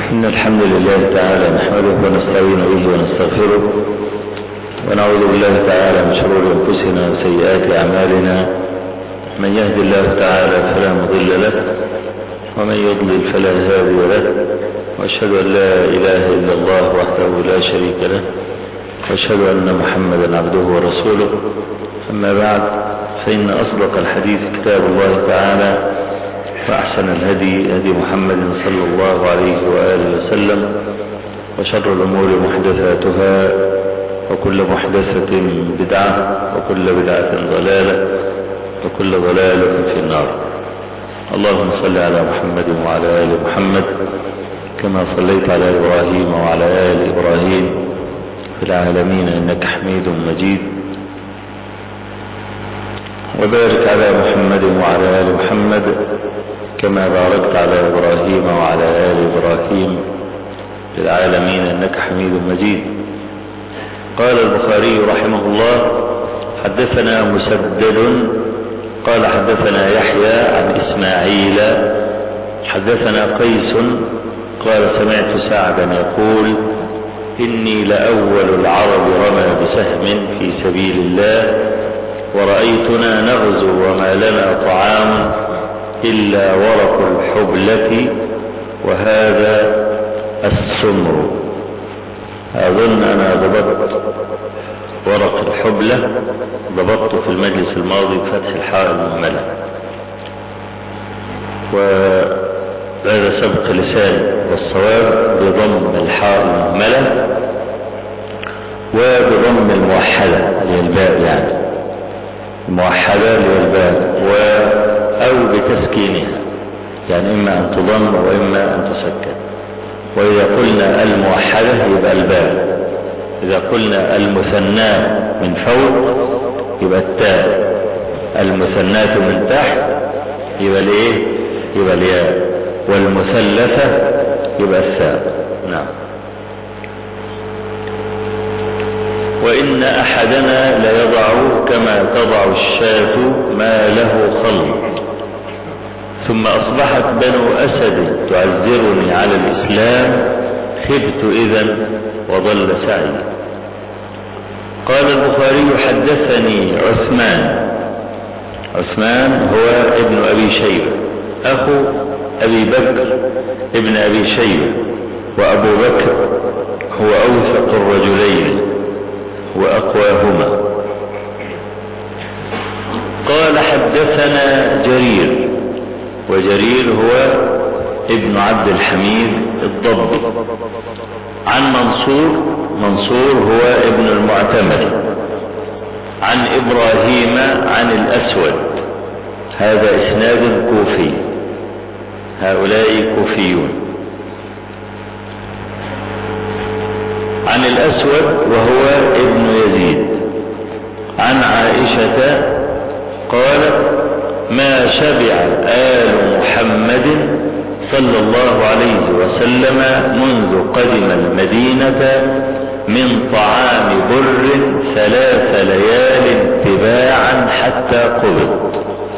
إن الحمد لله تعالى نحمده ونستعين به ونستغفره ونعوذ بالله تعالى من شرور أنفسنا وسيئات أعمالنا من يهد الله تعالى فلا مضل له ومن يضلل فلا هادي له وأشهد أن لا إله إلا الله وحده لا شريك له وأشهد أن محمدا عبده ورسوله أما بعد فإن أصدق الحديث كتاب الله تعالى وأحسن الهدي هدي محمد صلى الله عليه وآله وسلم وشر الأمور محدثاتها وكل محدثة بدعة وكل بدعة ضلالة وكل ضلالة في النار اللهم صل على محمد وعلى آل محمد كما صليت على إبراهيم وعلى آل إبراهيم في العالمين إنك حميد مجيد وبارك على محمد وعلى آل محمد كما باركت على إبراهيم وعلى آل إبراهيم في العالمين إنك حميد مجيد قال البخاري رحمه الله حدثنا مسدد قال حدثنا يحيى عن إسماعيل حدثنا قيس قال سمعت سعدا يقول إني لأول العرب رمى بسهم في سبيل الله ورأيتنا نغزو وما لنا طعام إلا ورق الحبلة وهذا السمر أظن أنا ضبطت ورق الحبلة ضبطته في المجلس الماضي بفتح الحاء المهملة وهذا سبق لسان والصواب بضم الحاء المهملة وبضم الموحدة اللي الباء يعني الموحدة اللي الباء و أو بتسكينها يعني إما أن تضم وإما أن تسكن وإذا قلنا الموحدة يبقى الباء إذا قلنا المثنى من فوق يبقى التاء المثنات من تحت يبقى الايه يبقى الياء والمثلثة يبقى الثاء نعم وإن أحدنا ليضع كما تضع الشاة ما له خلق ثم أصبحت بنو أسد تعذرني على الإسلام خبت إذا وضل سعي قال البخاري حدثني عثمان عثمان هو ابن أبي شيبة أخو أبي بكر ابن أبي شيبة وأبو بكر هو أوثق الرجلين وأقواهما قال حدثنا جرير وجرير هو ابن عبد الحميد الضبي عن منصور منصور هو ابن المعتمر عن إبراهيم عن الأسود هذا إسناد كوفي هؤلاء كوفيون عن الأسود وهو ابن يزيد عن عائشة قالت ما شبع آل محمد صلى الله عليه وسلم منذ قدم المدينة من طعام بر ثلاث ليال تباعا حتى قبض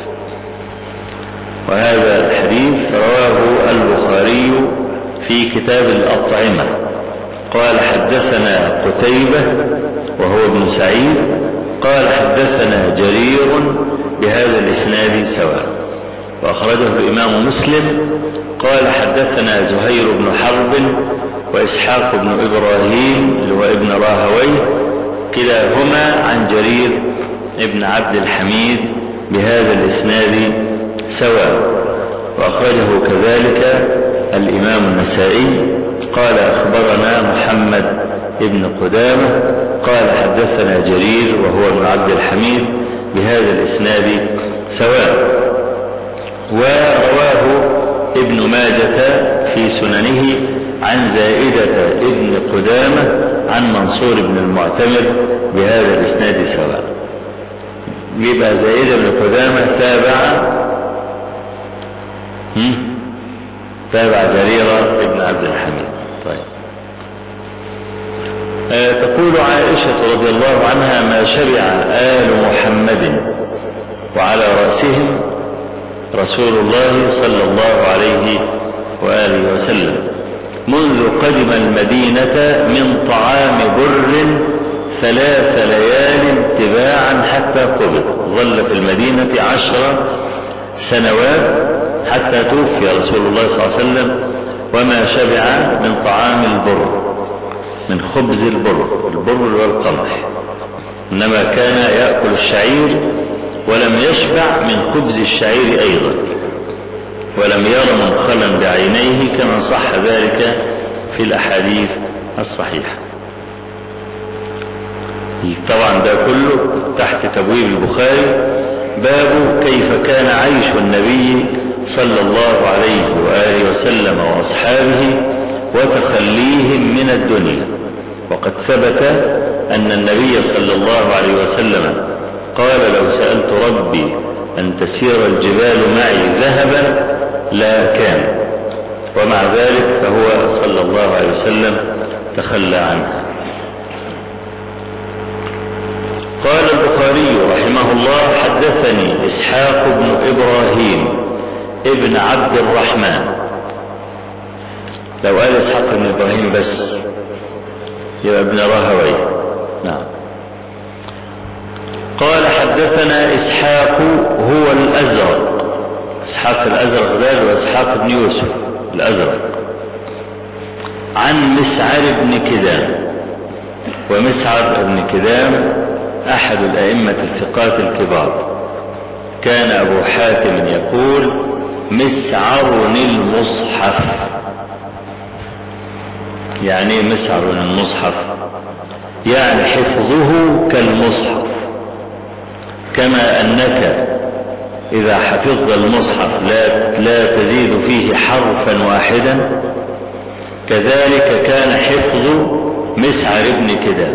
وهذا الحديث رواه البخاري في كتاب الأطعمة قال حدثنا قتيبة وهو ابن سعيد قال حدثنا جرير بهذا الإسناد سواء وأخرجه الإمام مسلم قال حدثنا زهير بن حرب وإسحاق بن إبراهيم اللي هو ابن راهويه كلاهما عن جرير ابن عبد الحميد بهذا الإسناد سواء وأخرجه كذلك الإمام النسائي قال أخبرنا محمد ابن قدامة قال حدثنا جرير وهو ابن عبد الحميد بهذا الإسناد سواء ورواه ابن ماجة في سننه عن زائدة ابن قدامة عن منصور بن المعتمر بهذا الإسناد سواء يبقى زائدة بن قدامة تابع تابع جريرة ابن عبد الحميد طيب آه تقول عائشة رضي الله عنها ما شبع آل محمد وعلى رأسهم رسول الله صلى الله عليه وآله وسلم منذ قدم المدينة من طعام بر ثلاث ليال تباعا حتى قبض ظل في المدينة عشر سنوات حتى توفي رسول الله صلى الله عليه وسلم وما شبع من طعام البر من خبز البر البر والقمح إنما كان يأكل الشعير ولم يشبع من خبز الشعير أيضا ولم ير منخلا بعينيه كما صح ذلك في الأحاديث الصحيحة طبعا ده كله تحت تبويب البخاري باب كيف كان عيش النبي صلى الله عليه وآله وسلم وأصحابه وتخليهم من الدنيا وقد ثبت أن النبي صلى الله عليه وسلم قال لو سألت ربي أن تسير الجبال معي ذهبا لا كان ومع ذلك فهو صلى الله عليه وسلم تخلى عنها قال البخاري رحمه الله حدثني إسحاق بن إبراهيم ابن عبد الرحمن لو قال إسحاق بن إبراهيم بس يبقى ابن راهوي نعم قال حدثنا إسحاق هو الأزرق إسحاق الأزرق ذلك وإسحاق بن يوسف الأزرق عن مسعر بن كدام ومسعر بن كدام أحد الأئمة الثقات الكبار كان أبو حاتم يقول مسعر المصحف يعني مسعر المصحف يعني حفظه كالمصحف كما أنك إذا حفظت المصحف لا, لا تزيد فيه حرفا واحدا كذلك كان حفظ مسعر بن كدام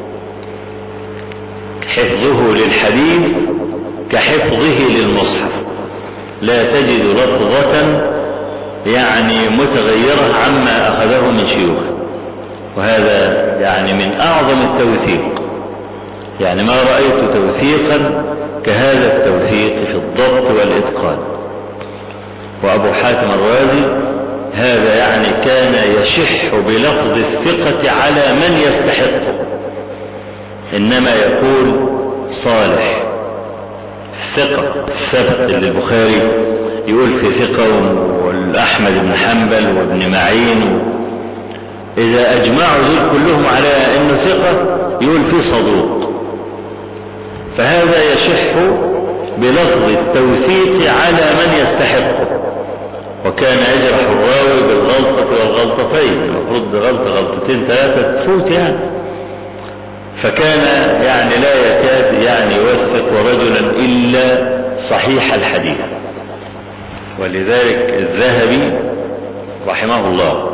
حفظه للحديث كحفظه للمصحف لا تجد لفظة يعني متغيرة عما أخذه من شيوخه وهذا يعني من أعظم التوثيق يعني ما رأيت توثيقا كهذا التوثيق في الضبط والإتقان وأبو حاتم الرازي هذا يعني كان يشح بلفظ الثقة على من يستحقه إنما يقول صالح الثقة الثبت اللي البخاري يقول في ثقة والأحمد بن حنبل وابن معين إذا أجمعوا ذول كلهم على أنه ثقة يقول فيه صدوق فهذا يشح بلفظ التوثيق على من يستحقه وكان يجرح الراوي بالغلطة والغلطتين المفروض بغلطة غلطتين ثلاثة تفوت يعني فكان يعني لا يكاد يعني يوثق رجلا إلا صحيح الحديث ولذلك الذهبي رحمه الله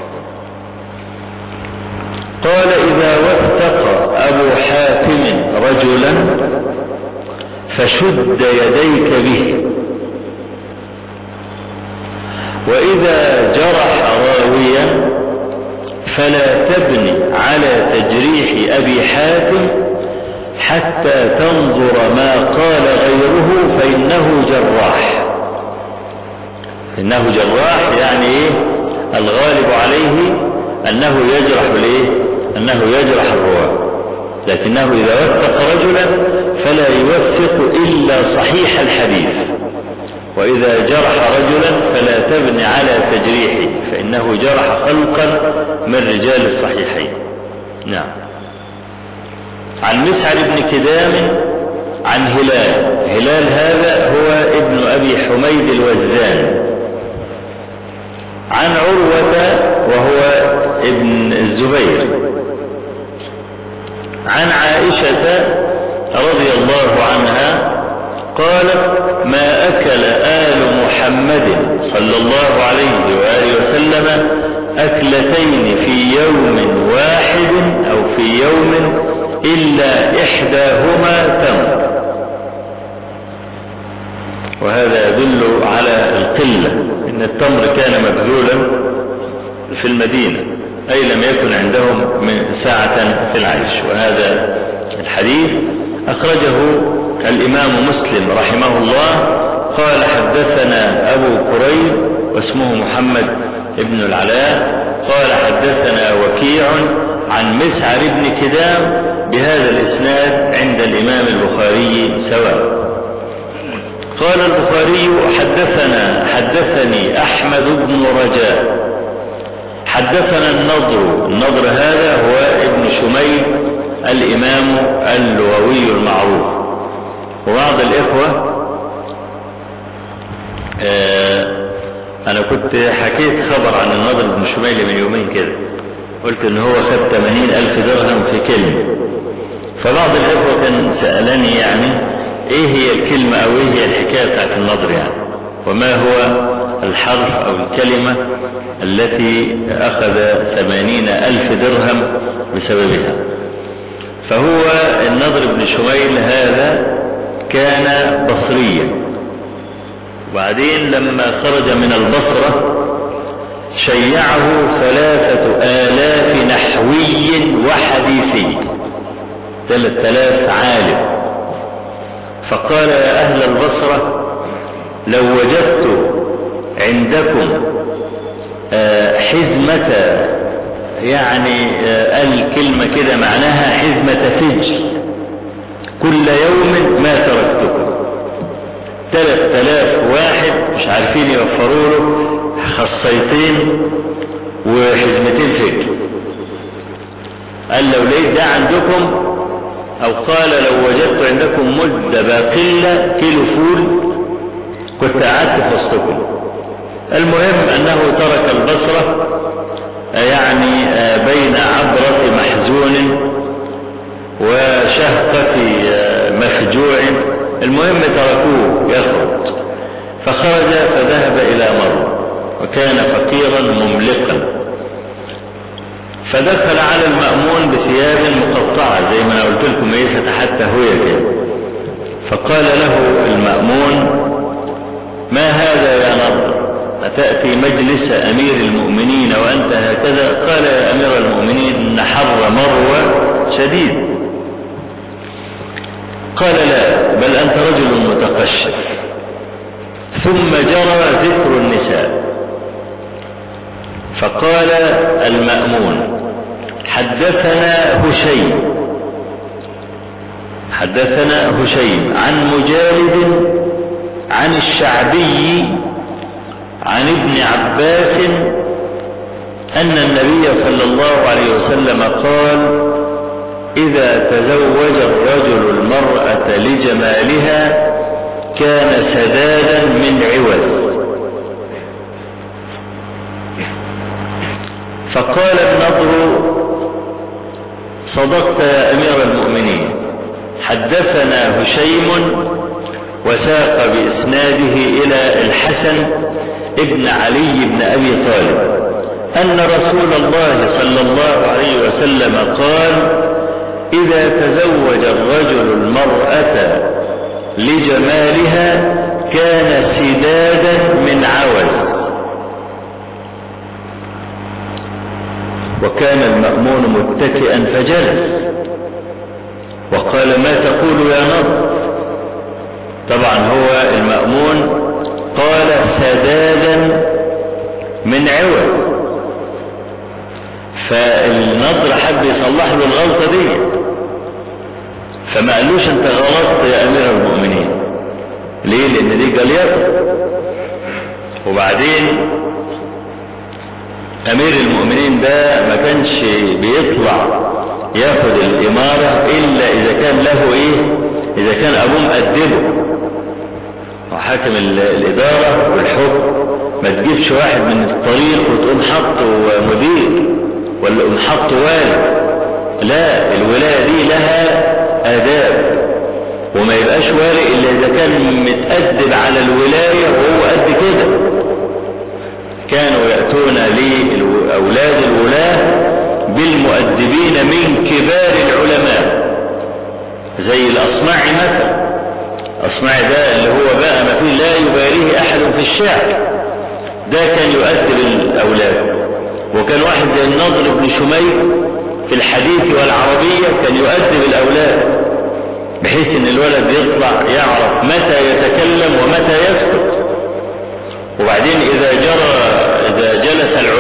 قال إذا وثق أبو حاتم رجلا فشد يديك به وإذا جرح راويا فلا تبني على تجريح أبي حاتم حتى تنظر ما قال غيره فإنه جراح إنه جراح يعني إيه الغالب عليه أنه يجرح ليه أنه يجرح الرواة لكنه إذا وثق رجلا فلا يوثق إلا صحيح الحديث وإذا جرح رجلا فلا تبني على تجريحه فإنه جرح خلقا من رجال الصحيحين نعم عن مسعر بن كدام عن هلال هلال هذا هو ابن أبي حميد الوزان عن عروة وهو ابن الزبير عن عائشة رضي الله عنها قالت ما أكل آل محمد صلى الله عليه وآله وسلم أكلتين في يوم واحد أو في يوم إلا إحداهما تمر وهذا يدل على القلة إن التمر كان مبذولا في المدينة أي لم يكن عندهم من ساعة في العيش وهذا الحديث أخرجه الإمام مسلم رحمه الله قال حدثنا أبو كريب واسمه محمد ابن العلاء قال حدثنا وكيع عن مسعر بن كدام بهذا الإسناد عند الإمام البخاري سواء قال البخاري حدثنا حدثني أحمد بن رجاء حدثنا النضر النضر هذا هو ابن شميل الإمام اللغوي المعروف وبعض الإخوة آه أنا كنت حكيت خبر عن النضر بن شميل من يومين كده قلت إن هو خد 80 ألف درهم في كلمة فبعض الإخوة كان سألني يعني إيه هي الكلمة أو إيه هي الحكاية بتاعت النضر يعني وما هو الحرف أو الكلمة التي أخذ ثمانين ألف درهم بسببها فهو النضر بن شميل هذا كان بصريا وبعدين لما خرج من البصرة شيعه ثلاثة آلاف نحوي وحديثي ثلاثة آلاف عالم فقال يا أهل البصرة لو وجدت عندكم حزمة يعني الكلمة كده معناها حزمة فج كل يوم ما تركتكم ثلاث آلاف واحد مش عارفين يوفروا له خصيتين وحزمتين فج قال لو لقيت ده عندكم او قال لو وجدت عندكم مدة باقلة كيلو فول كنت قعدت في وسطكم المهم انه ترك البصرة يعني بين عبرة محزون وشهقة مفجوع المهم تركوه يخرج فخرج فذهب الى مروه وكان فقيرا مملقا فدخل على المأمون بثياب مقطعة زي ما انا قلت لكم ايه حتى هوية كده فقال له المأمون ما هذا يا نضر أتأتي مجلس أمير المؤمنين وأنت هكذا قال يا أمير المؤمنين إن حر مروة شديد قال لا بل أنت رجل متقشف ثم جرى ذكر النساء فقال المأمون حدثنا هشيم حدثنا هشيم عن مجالد عن الشعبي عن ابن عباس أن النبي صلى الله عليه وسلم قال إذا تزوج الرجل المرأة لجمالها كان سدادا من عوز فقال النضر صدقت يا أمير المؤمنين حدثنا هشيم وساق بإسناده إلى الحسن ابن علي بن أبي طالب أن رسول الله صلى الله عليه وسلم قال إذا تزوج الرجل المرأة لجمالها كان سدادا من عوز وكان المأمون متكئا فجلس وقال ما تقول يا نضر طبعا هو المأمون قال سدادا من عوض فالنضر حب يصلح له الغلطة دي فما قالوش انت غلطت يا امير المؤمنين ليه لان دي جليطة وبعدين امير المؤمنين ده ما كانش بيطلع ياخد الامارة الا اذا كان له ايه اذا كان ابوه مقدمه وحاكم الادارة والحكم ما تجيبش واحد من الطريق وتقوم حطه مدير ولا قوم حطه والي لا الولاية دي لها آداب وما يبقاش والي إلا إذا كان متأدب على الولاية وهو قد كده كانوا يأتون لأولاد الولاة بالمؤدبين من كبار العلماء زي الأصمعي مثلا أصمعي ده اللي هو بقى ما فيه لا يباريه أحد في الشعر ده كان يؤدب الأولاد وكان واحد زي النضر بن شميل في الحديث والعربية كان يؤدب الأولاد بحيث ان الولد يطلع يعرف متى يتكلم ومتى يسكت وبعدين إذا جرى إذا جلس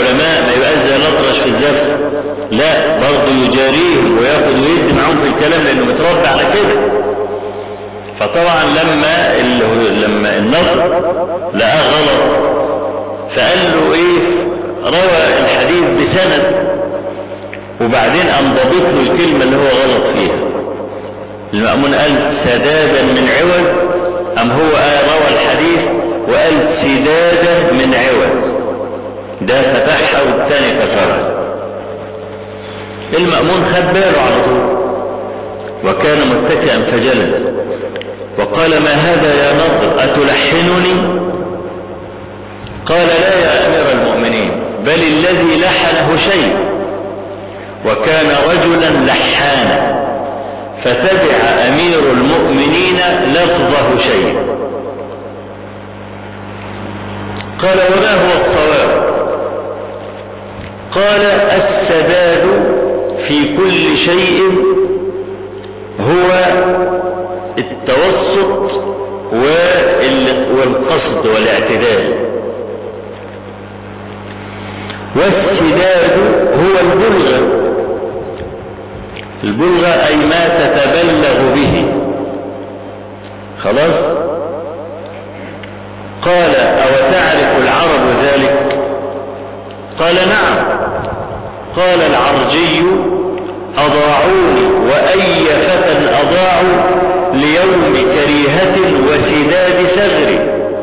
فطبعا لما لما النصر لقاه غلط فقال له ايه روى الحديث بسند وبعدين قام ضابط له الكلمة اللي هو غلط فيها المأمون قال سدادا من عوض أم هو روى الحديث وقال سدادا من عوض ده فتحها والثاني كسرها المأمون خد باله على طول وكان متكئا فجلس وقال ما هذا يا نضر أتلحنني قال لا يا أمير المؤمنين بل الذي لحنه شيء وكان رجلا لحانا فتبع أمير المؤمنين لفظه شيء قال وما هو الصواب قال السداد في كل شيء هو التوسط والقصد والاعتدال والسداد هو البلغة البلغة أي ما تتبلغ به خلاص قال أو تعرف العرب ذلك قال نعم قال العرجي أضاعوني وأي فتى أضاعوا ليوم كريهة وسداد ثغر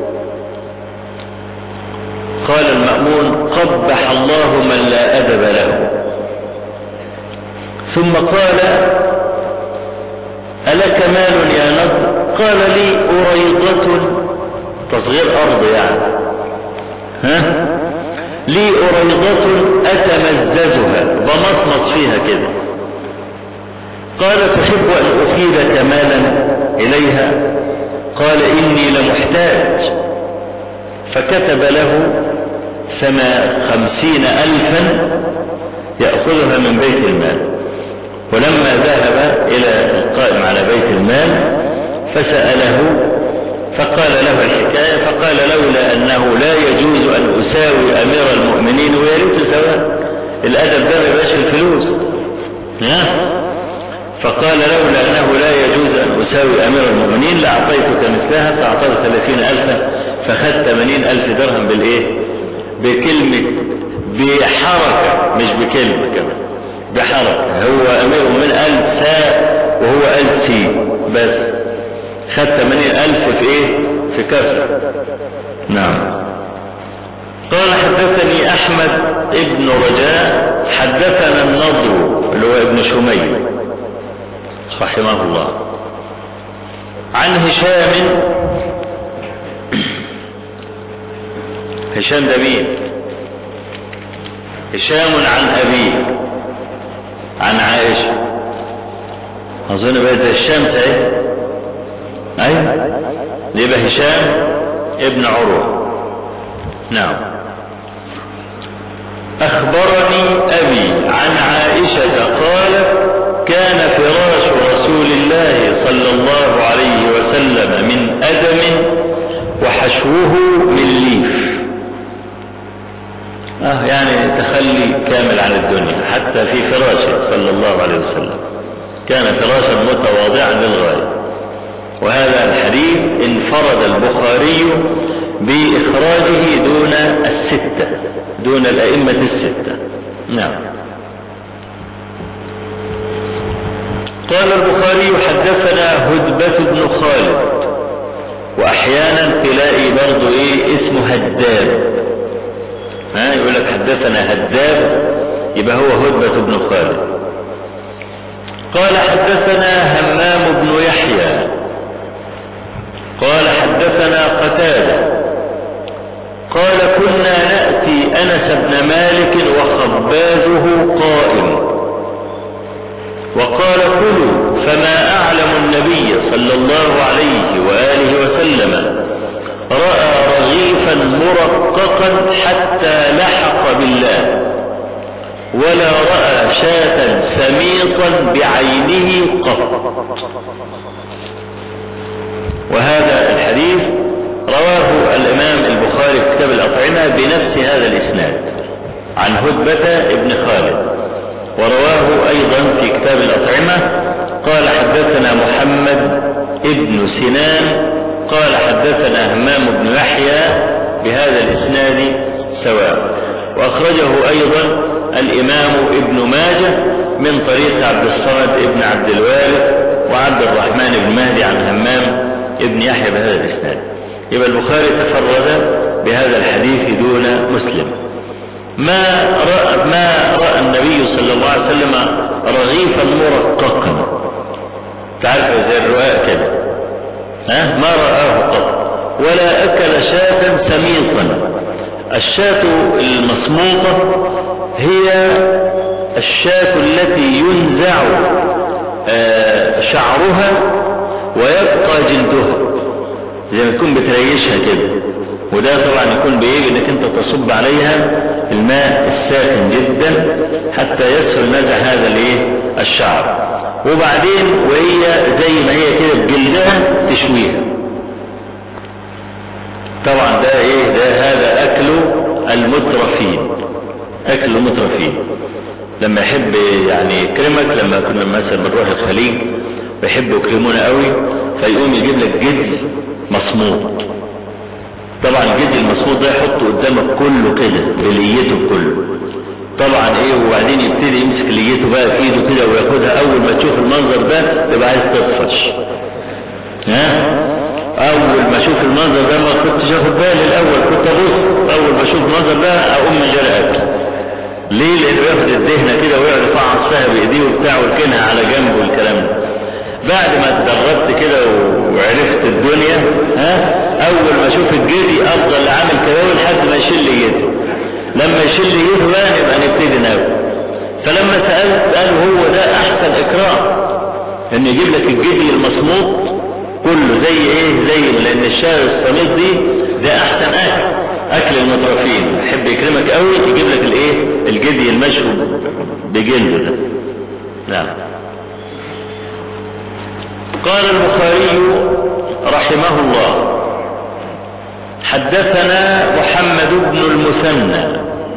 قال المأمون قبح الله من لا أدب له ثم قال ألك مال يا نضر قال لي أريضة تصغير أرض يعني ها لي أريضة أتمززها بمصمص فيها كده قال تحب أن أفيدك مالا إليها قال إني لمحتاج فكتب له ثما خمسين ألفا يأخذها من بيت المال ولما ذهب إلى القائم على بيت المال فسأله فقال له الحكاية فقال لولا أنه لا يجوز أن أساوي أمير المؤمنين ويا ريت سواء الأدب ده ما يبقاش في الفلوس فقال لولا أنه لا يجوز أن أساوي أمير المؤمنين لأعطيتك مثلها فأعطيت ثلاثين ألفا فخذت ثمانين ألف درهم بالإيه بكلمة بحركة مش بكلمة كمان بحركة هو أمير المؤمنين قال ساء وهو قال سي بس خد ثمانين ألف في إيه في كسر نعم قال حدثني أحمد ابن رجاء حدثنا النضر اللي هو ابن شميل رحمه الله عن هشام هشام ده مين هشام عن أبيه عن عائشة أظن بقى ده الشمس اهي أيوة يبقى هشام ابن عروة نعم أخبرني أبي عن عائشة قالت كان فراش رسول الله صلى الله عليه وسلم من أدم وحشوه من ليف آه يعني تخلي كامل عن الدنيا حتى في فراشه صلى الله عليه وسلم كان فراشا متواضعا للغاية وهذا الحديث انفرد البخاري بإخراجه دون الستة دون الأئمة الستة نعم قال البخاري حدثنا هدبة بن خالد وأحيانا تلاقي برضه إيه اسمه هداب ها يقول لك حدثنا هداب يبقى هو هدبة بن خالد قال حدثنا همام بن يحيى قال حدثنا قتادة قال كنا نأتي أنس بن مالك وخبازه قائم وقال كلوا فما أعلم النبي صلى الله عليه وآله وسلم رأى رغيفا مرققا حتى لحق بالله ولا رأى شاة سميطا بعينه قط وهذا الحديث رواه الإمام البخاري في كتاب الأطعمة بنفس هذا الإسناد عن هدبة ابن خالد ورواه أيضا في كتاب الأطعمة قال حدثنا محمد ابن سنان قال حدثنا همام بن يحيى بهذا الإسناد سواء وأخرجه أيضا الإمام ابن ماجه من طريق عبد الصمد ابن عبد الوارث وعبد الرحمن بن مهدي عن همام ابن يحيى بهذا الإسناد يبقى البخاري تفرد بهذا الحديث دون مسلم ما رأى, ما رأى النبي صلى الله عليه وسلم رغيفا مرققا تعرف زي الرواية كده ها ما رآه قط ولا أكل شاة سميطا الشاة المصموطة هي الشاة التي ينزع شعرها ويبقى جلدها زي ما تكون بتريشها كده وده طبعا يكون بايه انك انت تصب عليها الماء الساخن جدا حتى يسهل نزع هذا الايه الشعر وبعدين وهي زي ما هي كده بجلدها تشويها طبعا ده ايه ده هذا اكل المترفين اكل المترفين لما يحب يعني يكرمك لما كنا مثلا بنروح الخليج ويحبوا يكرمونا قوي فيقوم يجيب لك جدي مصموط طبعا الجدي المصموط ده يحطه قدامك كله كده بليته كله طبعا ايه وبعدين يبتدي يمسك ليته بقى في ايده كده وياخدها اول ما تشوف المنظر ده تبقى عايز تطفش ها اول ما اشوف المنظر ده ما كنتش اخد بالي الاول كنت ابص اول ما اشوف المنظر ده اقوم من جري اكل ليه لانه ياخد الدهنه كده ويقعد يفعص فيها بايديه وبتاع ويركنها على جنب والكلام ده بعد ما اتدربت كده وعرفت الدنيا ها اول ما اشوف الجدي افضل عامل كده لحد ما يشيل يده لما يشيل يده بقى نبقى نبتدي ناكل فلما سالت قال هو ده احسن اكرام ان يجيب لك الجدي المصموط كله زي ايه زي لان الشارع الصميت دي ده احسن اكل اكل المترفين يحب يكرمك قوي يجيب لك الايه الجدي المشوي بجلده ده نعم قال البخاري رحمه الله حدثنا محمد بن المثنى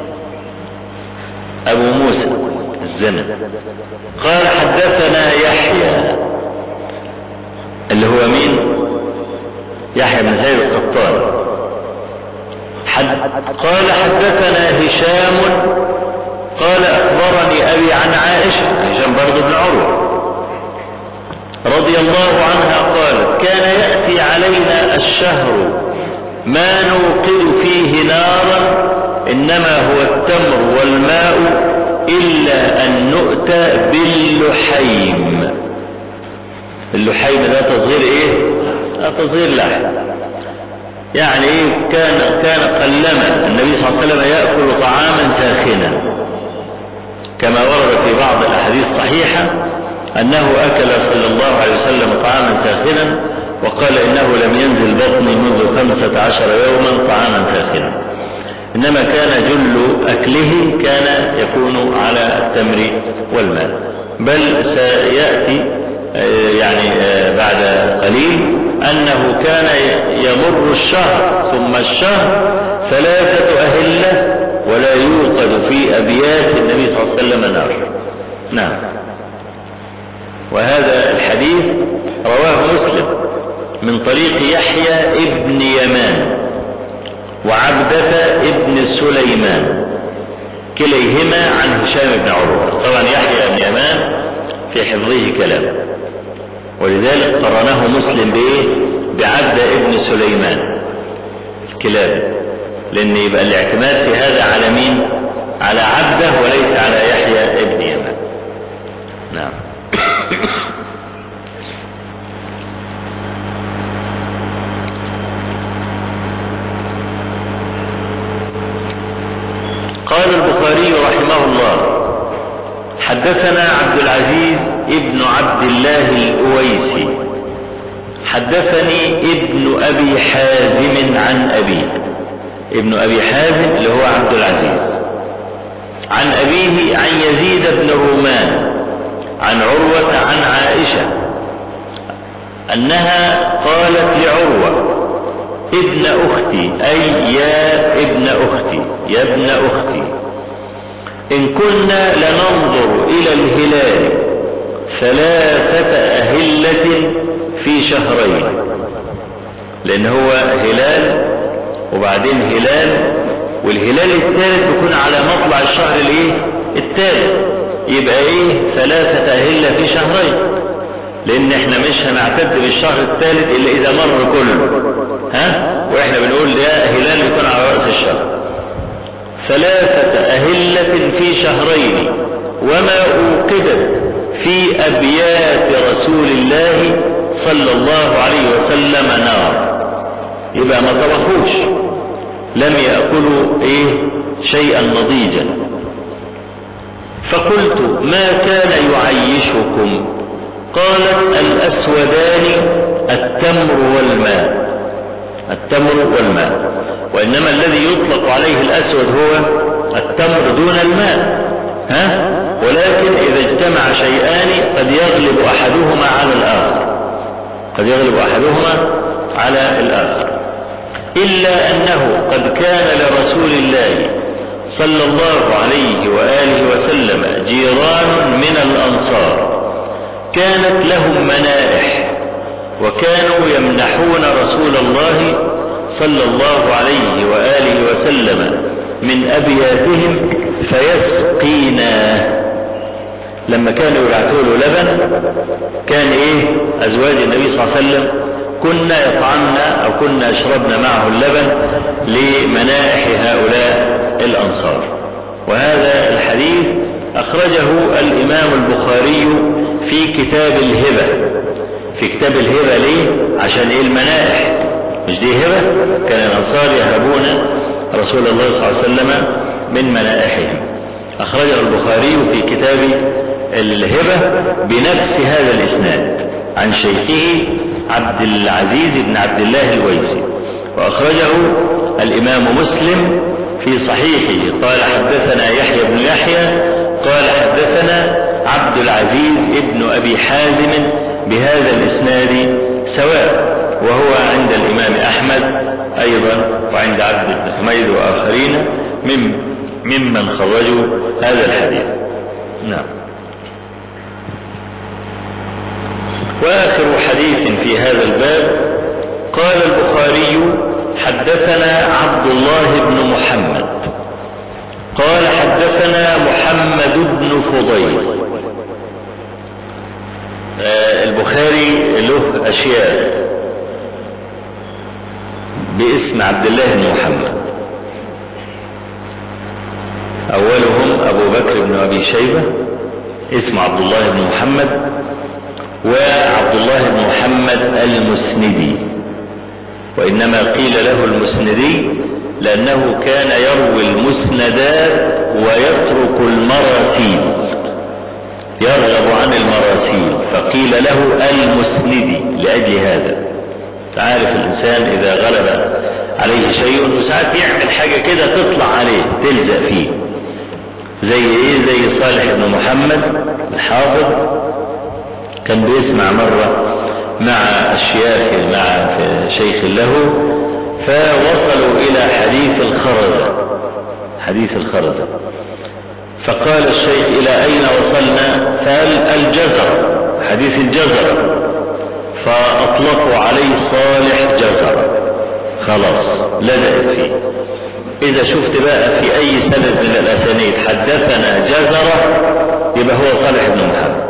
ابو موسى الزمن قال حدثنا يحيى اللي هو مين يحيى بن زيد القطان حد قال حدثنا هشام قال اخبرني ابي عن عائشه هشام برضه بن عروه رضي الله عنها قالت كان ياتي علينا الشهر ما نوقد فيه نارا انما هو التمر والماء الا ان نؤتى باللحيم اللحيم ده تصغير ايه آه تصغير لحم يعني ايه كان كان قلما النبي صلى الله عليه وسلم ياكل طعاما ساخنا كما ورد في بعض الاحاديث الصحيحه انه اكل صلى الله عليه وسلم طعاما ساخنا وقال انه لم ينزل بطني منذ خمسة عشر يوما طعاما ساخنا انما كان جل اكله كان يكون على التمر والماء بل سياتي يعني بعد قليل أنه كان يمر الشهر ثم الشهر ثلاثة أهلة ولا يوقد في أبيات النبي صلى الله عليه وسلم نار نعم وهذا الحديث رواه مسلم من طريق يحيى ابن يمان وعبدة ابن سليمان كليهما عن هشام بن عروة طبعا يحيى بن يمان في حفظه كلام ولذلك قرنه مسلم بايه بعبد ابن سليمان كلاب لان يبقى الاعتماد في هذا على مين على عبده وليس على يحيى ابن يمان نعم قال البخاري رحمه الله حدثنا عبد العزيز ابن عبد الله الأويسي حدثني ابن أبي حازم عن أبيه ابن أبي حازم اللي هو عبد العزيز عن أبيه عن يزيد بن رومان عن عروة عن عائشة أنها قالت لعروة ابن أختي أي يا ابن أختي يا ابن أختي إن كنا لننظر إلى الهلال ثلاثة أهلة في شهرين لان هو هلال وبعدين هلال والهلال الثالث بيكون على مطلع الشهر الايه الثالث يبقى ايه ثلاثة اهلة في شهرين لان احنا مش هنعتد بالشهر الثالث الا اذا مر كله ها واحنا بنقول ده هلال يكون على رأس الشهر ثلاثة أهلة في شهرين وما أوقدت في أبيات رسول الله صلى الله عليه وسلم نار يبقى ما طبخوش لم يأكلوا إيه شيئا نضيجا فقلت ما كان يعيشكم قالت الأسودان التمر والماء التمر والماء وإنما الذي يطلق عليه الأسود هو التمر دون الماء ها ولكن إذا اجتمع شيئان قد يغلب أحدهما على الآخر قد يغلب أحدهما على الآخر إلا أنه قد كان لرسول الله صلى الله عليه وآله وسلم جيران من الأنصار كانت لهم منائح وكانوا يمنحون رسول الله صلى الله عليه وآله وسلم من أبياتهم فيسقيناه لما كانوا يبعثوا له لبن كان ايه ازواج النبي صلى الله عليه وسلم كنا يطعمن او كنا يشربن معه اللبن لمنائح هؤلاء الانصار وهذا الحديث اخرجه الامام البخاري في كتاب الهبة في كتاب الهبة ليه عشان ايه المنائح مش دي هبة كان الانصار يهبون رسول الله صلى الله عليه وسلم من منائحهم اخرجه البخاري في كتاب الهبة بنفس هذا الإسناد عن شيخه عبد العزيز بن عبد الله الويسي وأخرجه الإمام مسلم في صحيحه قال حدثنا يحيى بن يحيى قال حدثنا عبد العزيز ابن أبي حازم بهذا الإسناد سواء وهو عند الإمام أحمد أيضا وعند عبد بن حميد وآخرين من ممن خرجوا هذا الحديث نعم وآخر حديث في هذا الباب قال البخاري حدثنا عبد الله بن محمد قال حدثنا محمد بن فضيل آه البخاري له أشياء باسم عبد الله بن محمد أولهم أبو بكر بن أبي شيبة اسم عبد الله بن محمد وعبد الله بن محمد المسندي وإنما قيل له المسندي لأنه كان يروي المسندات ويترك المراسيل يرغب عن المراسيل فقيل له المسندي لأجل هذا تعرف الإنسان إذا غلب عليه شيء وساعات يعمل حاجة كده تطلع عليه تلزق فيه زي ايه زي صالح بن محمد الحافظ كان بيسمع مرة مع الشياخ مع شيخ له فوصلوا إلى حديث الخرزة حديث الخرزة فقال الشيخ إلى أين وصلنا قال الجزر حديث الجزر فأطلقوا عليه صالح جزر خلاص لدأت فيه إذا شفت بقى في أي سند من الأسانيد حدثنا جزرة يبقى هو صالح بن محمد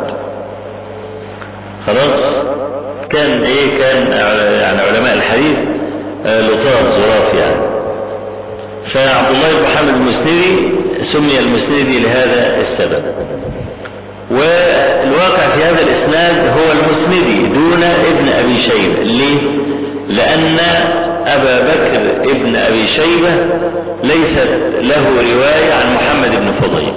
خلاص كان ايه كان يعني علماء الحديث لطاف زراف يعني فعبد الله بن محمد المسندي سمي المسندي لهذا السبب والواقع في هذا الاسناد هو المسندي دون ابن ابي شيبه ليه لان ابا بكر ابن ابي شيبه ليست له روايه عن محمد بن فضيل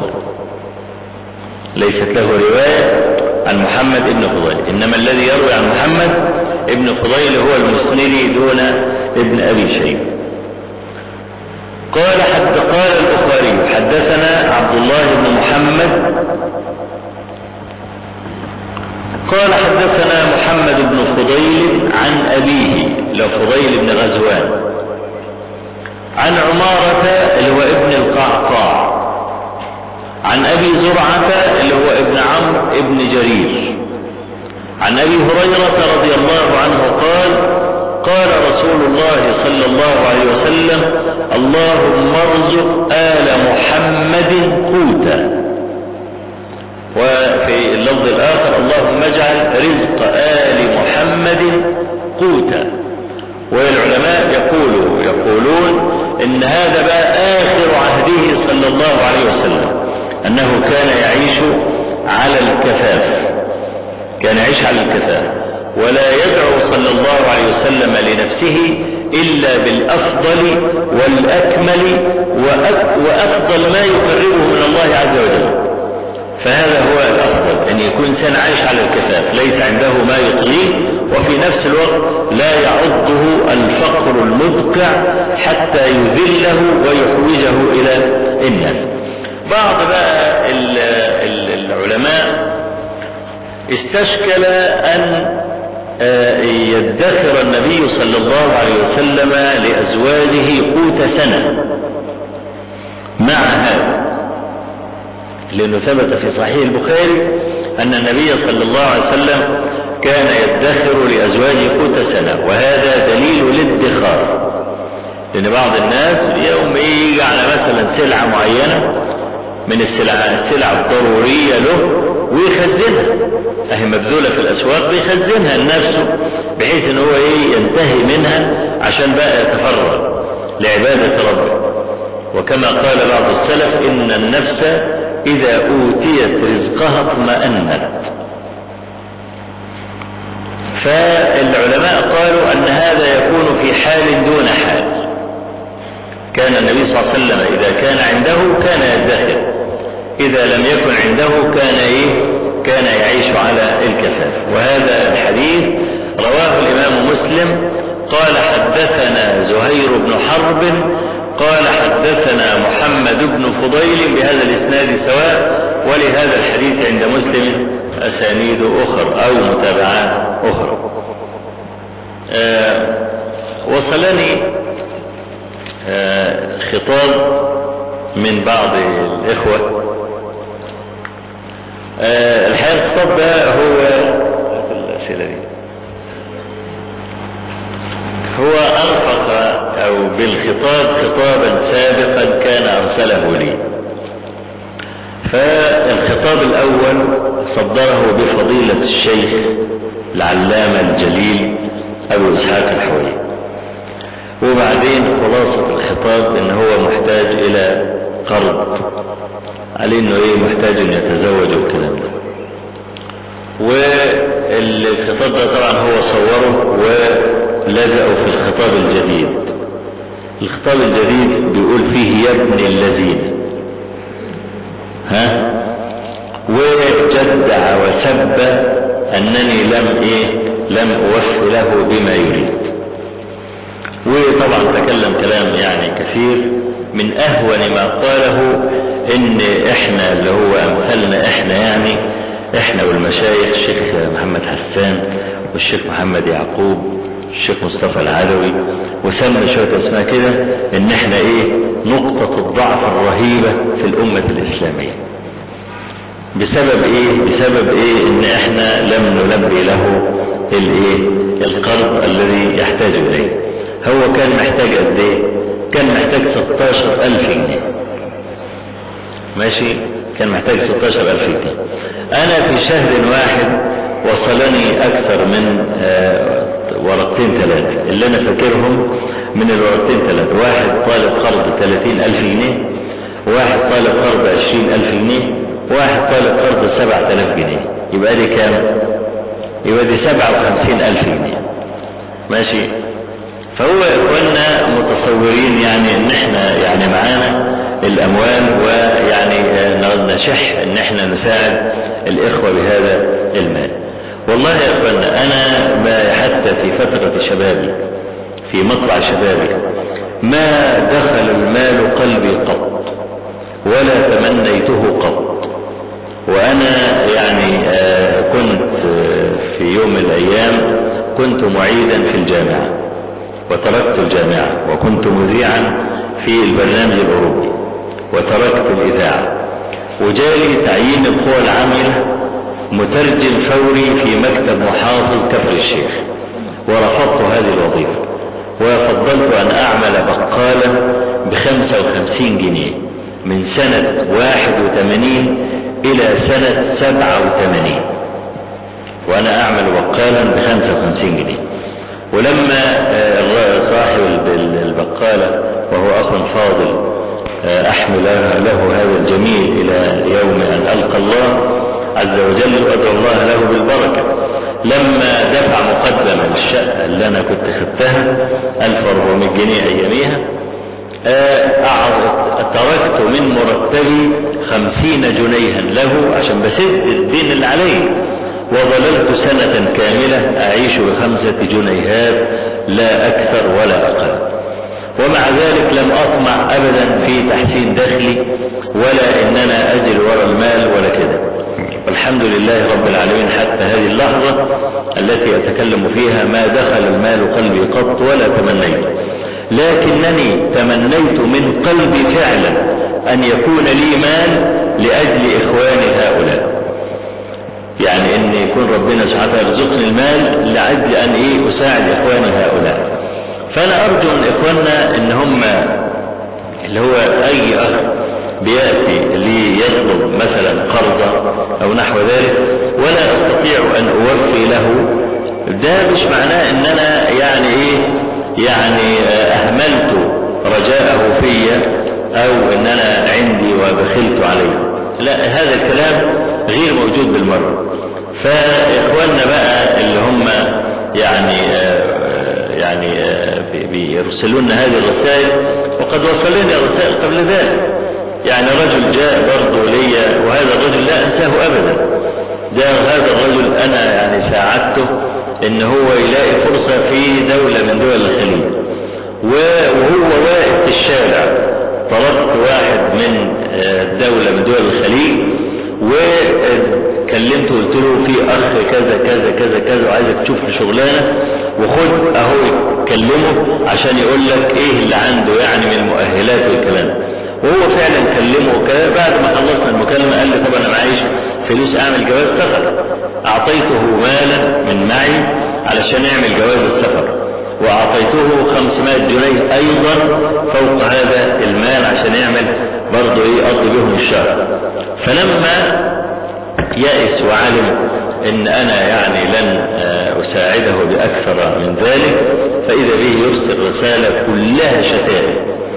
ليست له روايه عن محمد ابن فضيل إنما الذي يروي عن محمد ابن فضيل هو المسندي دون ابن أبي شيبة قال حد قال البخاري حدثنا عبد الله بن محمد قال حدثنا محمد بن فضيل عن أبيه لو فضيل بن غزوان عن عمارة اللي هو ابن القعقاع عن أبي زرعة اللي هو ابن عمرو ابن جرير عن أبي هريرة رضي الله عنه قال قال رسول الله صلى الله عليه وسلم اللهم ارزق آل محمد قوتا وفي اللفظ الآخر اللهم اجعل رزق آل محمد قوتا والعلماء يقولوا يقولون ان هذا بقى آخر عهده صلى الله عليه وسلم أنه كان يعيش على الكفاف كان يعيش على الكفاف ولا يدعو صلى الله عليه وسلم لنفسه إلا بالأفضل والأكمل وأفضل ما يقربه من الله عز وجل فهذا هو الأفضل أن يكون إنسان عايش على الكفاف ليس عنده ما يطغيه وفي نفس الوقت لا يعضه الفقر المدقع حتى يذله ويحوجه إلى الناس بعض بقى العلماء استشكل أن يدخر النبي صلى الله عليه وسلم لأزواجه قوت سنة مع هذا لأنه ثبت في صحيح البخاري أن النبي صلى الله عليه وسلم كان يدخر لأزواجه قوت سنة وهذا دليل الادخار لأن بعض الناس يوم يجي على مثلا سلعة معينة من السلع السلع الضرورية له ويخزنها اهي مبذولة في الاسواق بيخزنها لنفسه بحيث ان هو ايه ينتهي منها عشان بقى يتفرغ لعبادة ربه وكما قال بعض السلف ان النفس اذا اوتيت رزقها اطمأنت فالعلماء قالوا ان هذا يكون في حال دون حال كان النبي صلى الله عليه وسلم اذا كان عنده كان يدخر إذا لم يكن عنده كان إيه؟ كان يعيش على الكفاف وهذا الحديث رواه الإمام مسلم قال حدثنا زهير بن حرب قال حدثنا محمد بن فضيل بهذا الإسناد سواء ولهذا الحديث عند مسلم أسانيد أخرى أو متابعات أخرى آه وصلني آه خطاب من بعض الإخوة آه الحقيقة الخطاب ده هو الأسئلة دي هو أنفق أو بالخطاب خطابا سابقا كان أرسله لي فالخطاب الأول صدره بفضيلة الشيخ العلامة الجليل أبو إسحاق الحوي وبعدين خلاصة الخطاب إن هو محتاج إلى قرض عليه انه ايه محتاج ان يتزوج والكلام ده والخطاب ده طبعا هو صوره ولزقه في الخطاب الجديد الخطاب الجديد بيقول فيه يا ابن الذين ها وجدع وسب انني لم ايه لم اوف له بما يريد وطبعا تكلم كلام يعني كثير من اهون ما قاله ان احنا اللي هو امثالنا احنا يعني احنا والمشايخ الشيخ محمد حسان والشيخ محمد يعقوب الشيخ مصطفى العدوي وسمى شوية اسماء كده ان احنا ايه نقطة الضعف الرهيبة في الامة الاسلامية بسبب ايه بسبب ايه ان احنا لم نلبي له الايه القرض الذي يحتاج اليه هو كان محتاج قد ايه كان محتاج 16 الف جنيه ماشي كان محتاج 16 الف جنيه انا في شهر واحد وصلني اكثر من آه ورقتين ثلاثة اللي انا فاكرهم من الورقتين ثلاثة واحد طالب قرض 30 الف جنيه واحد طالب قرض 20 الف جنيه واحد طالب قرض 7000 جنيه يبقى دي كام يبقى دي 57 الف جنيه ماشي فهو اخواننا متصورين يعني ان احنا يعني معانا الاموال ويعني نشح ان احنا نساعد الاخوة بهذا المال والله يا اخوانا انا ما حتى في فترة شبابي في مطلع شبابي ما دخل المال قلبي قط ولا تمنيته قط وانا يعني كنت في يوم من الايام كنت معيدا في الجامعة وتركت الجامعة وكنت مذيعا في البرنامج الاوروبي وتركت الاذاعة وجالي تعيين القوى العاملة مترجم فوري في مكتب محافظ كفر الشيخ ورفضت هذه الوظيفة وفضلت أن أعمل بقالا بخمسة وخمسين جنيه من سنة واحد وثمانين إلى سنة سبعة وثمانين وأنا أعمل بقالا بخمسة وخمسين جنيه ولما صاحب البقالة وهو أخ فاضل أحمل له هذا الجميل إلى يوم أن ألقى الله عز وجل وأدعو الله له بالبركة لما دفع مقدما الشقة اللي أنا كنت خدتها 1400 جنيه أياميها تركت من مرتبي خمسين جنيها له عشان بسد الدين اللي عليه وظللت سنة كاملة أعيش بخمسة جنيهات لا أكثر ولا أقل ومع ذلك لم أطمع أبدا في تحسين دخلي ولا إن أنا أجل وراء المال ولا كده والحمد لله رب العالمين حتى هذه اللحظة التي أتكلم فيها ما دخل المال قلبي قط ولا تمنيت لكنني تمنيت من قلبي فعلا أن يكون لي مال لأجل إخواني هؤلاء يعني أن يكون ربنا سبحانه وتعالى يرزقني المال لأجل أن إيه أساعد إخواني هؤلاء فأنا أرجو من إخواننا أن هم اللي هو أي أخ بيأتي ليطلب مثلا قرضة أو نحو ذلك ولا أستطيع أن أوفي له ده مش معناه أن أنا يعني إيه يعني أهملت رجاءه في أو أن أنا عندي وبخلت عليه لا هذا الكلام غير موجود بالمرة فإخواننا بقى اللي هم يعني يعني بيرسلون هذه الرسائل وقد وصلني رسائل قبل ذلك يعني رجل جاء برضه لي وهذا الرجل لا أنساه أبدا ده هذا الرجل أنا يعني ساعدته ان هو يلاقي فرصة في دولة من دول الخليج وهو واقف في الشارع طلبت واحد من دولة من دول الخليج وكلمته قلت له في اخ كذا كذا كذا كذا وعايزك تشوف له شغلانه وخد اهو كلمه عشان يقول لك ايه اللي عنده يعني من المؤهلات والكلام وهو فعلا كلمه وكذا بعد ما خلصنا المكالمه قال لي طب انا معيش فلوس اعمل جواز سفر اعطيته مالا من معي علشان يعمل جواز السفر واعطيته 500 جنيه ايضا فوق هذا المال عشان يعمل برضه ايه يقضي بهم الشهر فلما يأس وعلم ان انا يعني لن اساعده باكثر من ذلك فاذا به يرسل رسالة كلها شتائم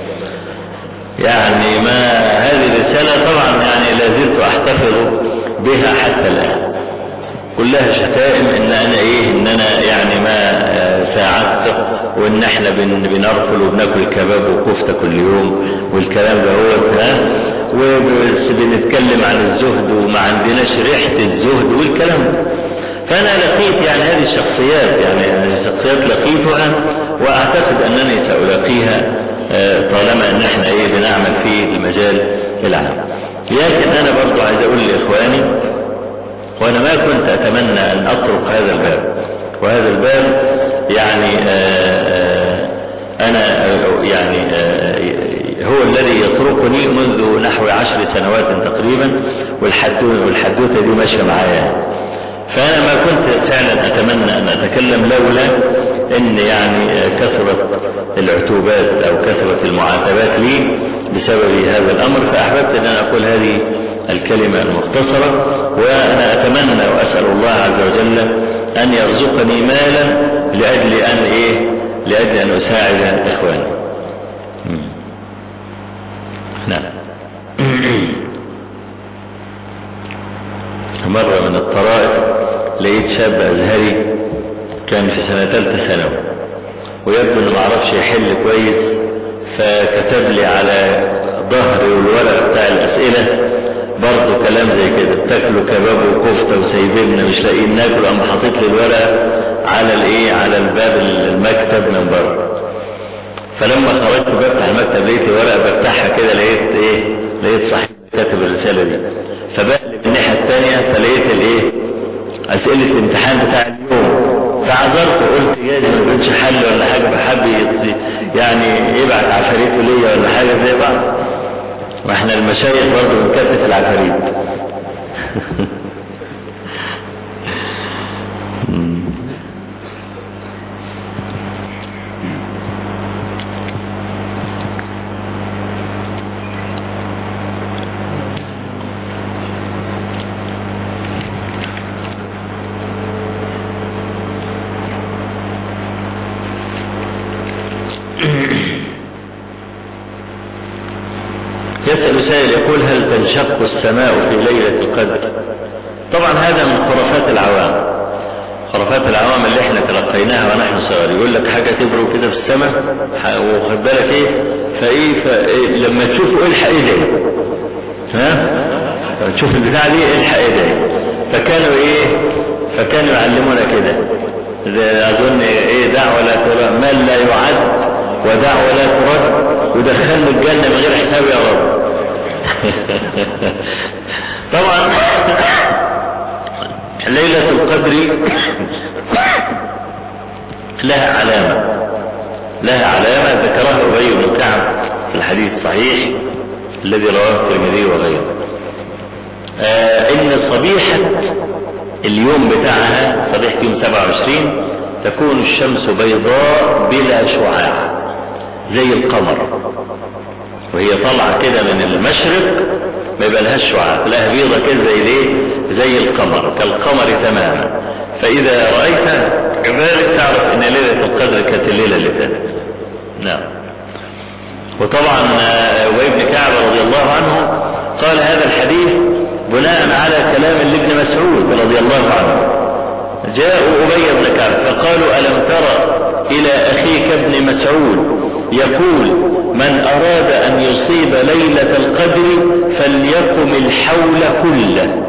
يعني ما هذه الرسالة طبعا يعني لازلت احتفظ بها حتى الان كلها شتائم ان انا ايه ان انا يعني ما ساعدته وان احنا بن بنرفل وبناكل كباب وكفته كل يوم والكلام ده هو ها وبنتكلم عن الزهد وما عندناش ريحه الزهد والكلام ده فانا لقيت يعني هذه الشخصيات يعني شخصيات لقيتها واعتقد انني سالاقيها طالما ان احنا ايه بنعمل في المجال العام لكن انا برضو عايز اقول لاخواني وانا ما كنت اتمنى ان اطرق هذا الباب وهذا الباب يعني آآ آآ انا يعني هو الذي يطرقني منذ نحو عشر سنوات تقريبا والحدوثة دي ماشية معايا فانا ما كنت فعلا اتمنى ان اتكلم لولا ان يعني كثرت العتوبات او كثرت المعاتبات لي بسبب هذا الامر فاحببت ان انا اقول هذه الكلمة المختصرة وأنا أتمنى وأسأل الله عز وجل أن يرزقني مالا لأجل أن إيه لأجل أن أساعد إخواني نعم مرة من الطرائف لقيت شاب أزهري كان في سنة ثالثة ثانوي ويبدو انه ما عرفش يحل كويس فكتب لي على ظهري والورق بتاع الأسئلة برضه كلام زي كده بتاكلوا كباب وكفته وسايبيننا مش لاقيين ناكل قام حاطط لي الورقه على الايه على الباب المكتب من بره فلما خرجت بفتح المكتب لقيت ورقه بفتحها كده لقيت ايه لقيت صاحب كاتب الرساله دي فبقلب الناحيه الثانيه فلقيت الايه اسئله الامتحان بتاع اليوم فعذرت وقلت جايز ما يكونش حل ولا حاجه بحب يعني يبعت عفاريته ليا ولا حاجه زي بعض واحنا المشايخ برضه بنكتف العفاريت سائل يقول هل تنشق السماء في ليلة القدر طبعا هذا من خرافات العوام خرافات العوام اللي احنا تلقيناها ونحن صغار يقول لك حاجة تبرو كده في السماء وخد بالك ايه فايه, فإيه لما تشوفوا الحق ايه ده ها تشوف البتاع دي الحق ايه ده فكانوا ايه فكانوا يعلمونا كده اظن ايه دعوة لا ترى من لا يعد ودعوة لا ترد ودخلنا الجنة من غير حساب يا رب طبعا ليلة القدر لها علامة لها علامة ذكرها أبي بن كعب في الحديث الصحيح الذي رواه الترمذي وغيره آه إن صبيحة اليوم بتاعها صبيحة يوم 27 تكون الشمس بيضاء بلا شعاع زي القمر وهي طالعة كده من المشرق ما يبقى لهاش شعاع لها بيضة كده زي ليه زي القمر كالقمر تماما فإذا رأيتها كذلك تعرف أن ليلة القدر كانت الليلة اللي فاتت نعم وطبعا أبي بن كعب رضي الله عنه قال هذا الحديث بناء على كلام لابن مسعود رضي الله عنه جاءوا أبي بن كعب فقالوا ألم ترى إلى أخيك ابن مسعود يقول من أراد أن يصيب ليلة القدر فليقم الحول كله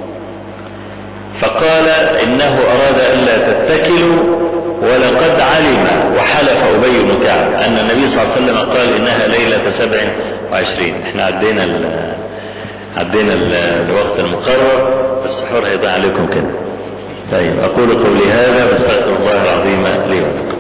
فقال إنه أراد ألا تتكلوا ولقد علم وحلف أبي بن كعب أن النبي صلى الله عليه وسلم قال إنها ليلة سبع وعشرين احنا عدينا ال عدينا ال الوقت المقرر السحور هيضيع عليكم كده طيب أقول قولي هذا واستغفر الله العظيم لي ولكم